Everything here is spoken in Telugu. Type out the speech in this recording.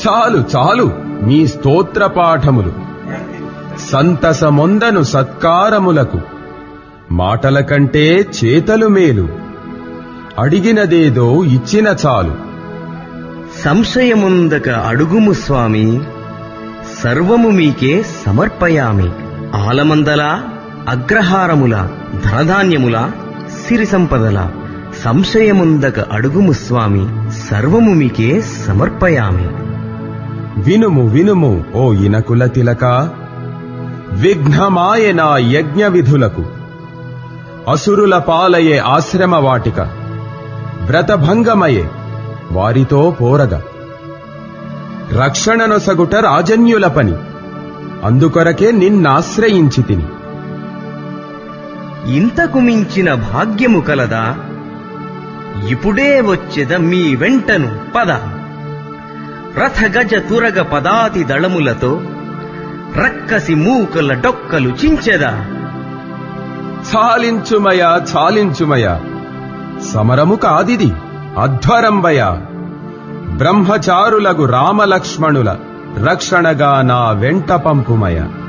చాలు చాలు మీ స్తోత్ర పాఠములు సంతసమొందను సత్కారములకు మాటల కంటే చేతలు మేలు అడిగినదేదో ఇచ్చిన చాలు సంశయముందక అడుగుము స్వామి సర్వము మీకే సమర్పయామి ఆలమందల అగ్రహారముల ధనధాన్యముల సిరి సంపదల సంశయముందక అడుగుము స్వామి సర్వము మీకే సమర్పయామి వినుము వినుము ఓ ఇనకుల తిలక విఘ్నమాయ నా యజ్ఞ విధులకు అసురుల పాలయే ఆశ్రమ వాటిక వ్రతభంగమయే వారితో పోరగ రక్షణనొసగుట రాజన్యుల పని అందుకొరకే నిన్నాశ్రయించి తిని ఇంతకు మించిన భాగ్యము కలదా ఇప్పుడే వచ్చెద మీ వెంటను పద రథ గజ తురగ పదాతి దళములతో రక్కసి మూకల డొక్కలు చించెదా చాలించుమయ చాలించుమయ సమరము కాదిది అధ్వరంబయ బ్రహ్మచారులగు రామలక్ష్మణుల రక్షణగా నా వెంట పంపుమయ